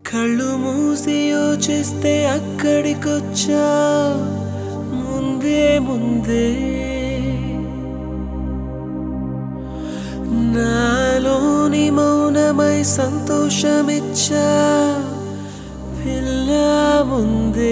కళ్ళు మూసి యోచిస్తే అక్కడికొచ్చా ముందే ముందే నాలోని మౌనమై సంతోషమిచ్చా పిల్ల ముందే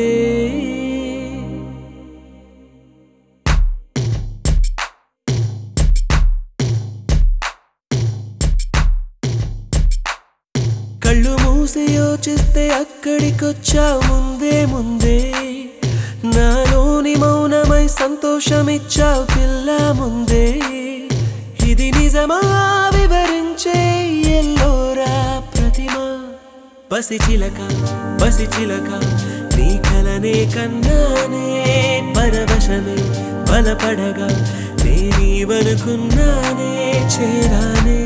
కళ్ళు మూసి యోచిస్తే అక్కడికొచ్చావు ముందే ముందే నాలోని మౌనమై సంతోషమిచ్చావు పిల్ల ముందే ఇది నిజమా వివరించే ఎల్లోరా ప్రతిమ పసి చిలక పసి చిలక నీ కలనే కన్నానే పరవశమే బలపడగా నేనీవనుకున్నానే చేరానే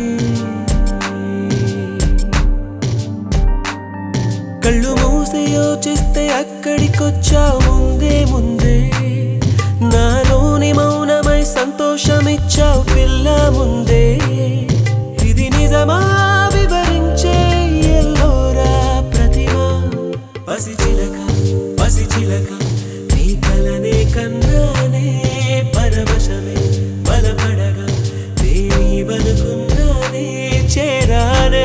కళ్ళు మూసి యోచిస్తే అక్కడికొచ్చావు ముందే ముందే నాలోని మౌనమై సంతోషమిచ్చావు పిల్ల ముందే ఇది నిజమా వివరించే ఎల్లోరా ప్రతిమ పసి చిలక పసి చిలక నీ కలనే కన్నానే పరవశమే బలపడగా నేనీవనుకున్నానే చేరానే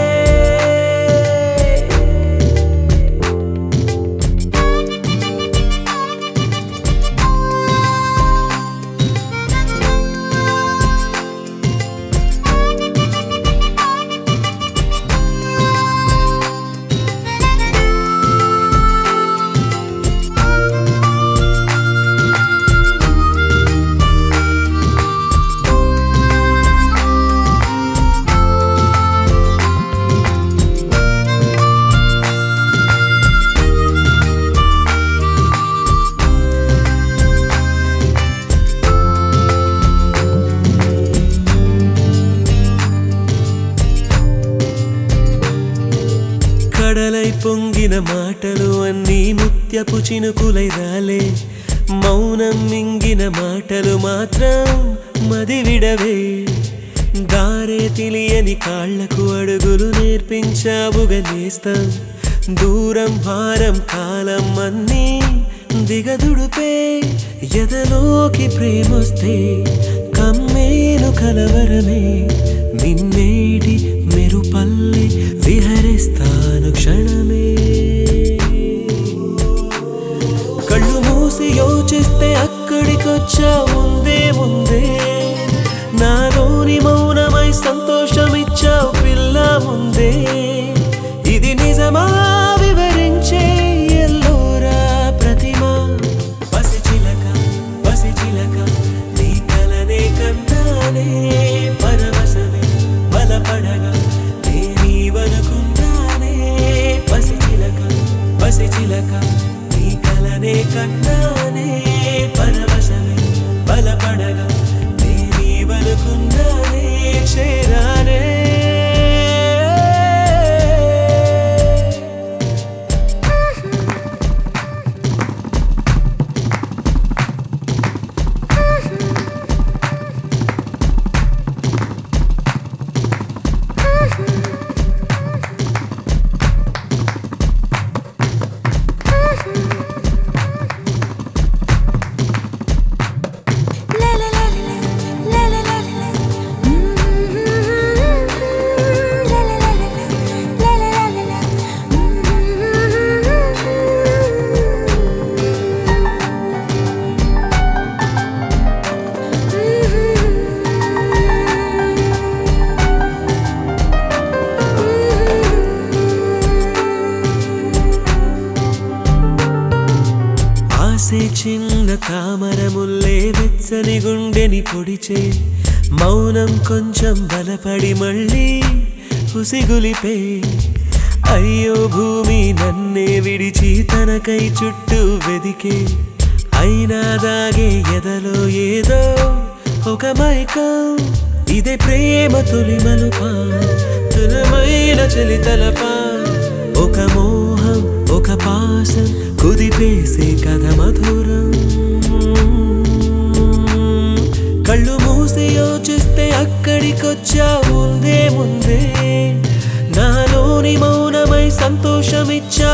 కడలై పొంగిన మాటలు అన్నీ ముత్యపు చినుకులై రాలే మౌనం మింగిన మాటలు మాత్రం మది విడవే దారే తెలియని కాళ్లకు అడుగులు నేర్పించావుగా నేస్తం దూరం భారం కాలం అన్నీ దిగదుడుపే ఎదలోకి ప్రేమొస్తే కమ్మేను కలవరమే నిన్నేటి మెరుపల్లి విహరిస్తాను క్షణమే కళ్ళు మూసి యోచిస్తే అక్కడికొచ్చా ముందే ముందే నాలోని మౌనమై సంతోషమిచ్చావు పిల్ల ముందే ఇది నిజమా వివరించే ఎల్లోరా ప్రతిమ పసి చిలక పసి చిలక నీ కలనే కన్నానే పరవశమే బలపడగా నేనీవనుకున్నానే పసి చిలక పసి చిలక నీ కలనే కన్నానే పరవశమే బలపడగా నేనీవనుకున్నానే చేరానే La la la la la la la la La la la la la la la la ఆసే చిన్న తామర ముల్లే వెచ్చని గుండెని పొడిచే మౌనం కొంచెం బలపడి మళ్ళీ ఉసిగులిపే అయ్యో భూమి నన్నే విడిచి తనకై చుట్టూ వెదికే అయినా దాగే ఎదలో ఏదో ఒక మైకం ఇదే ప్రేమ తొలి మలుపా తులమైన చలి తలపా ఒక మోహం ఒక పాసం కుదిపేసే కథ మధురం కళ్ళు మూసి యోచిస్తే అక్కడికొచ్చా ముందే ముందే నాలోని మౌనమై సంతోషమిచ్చా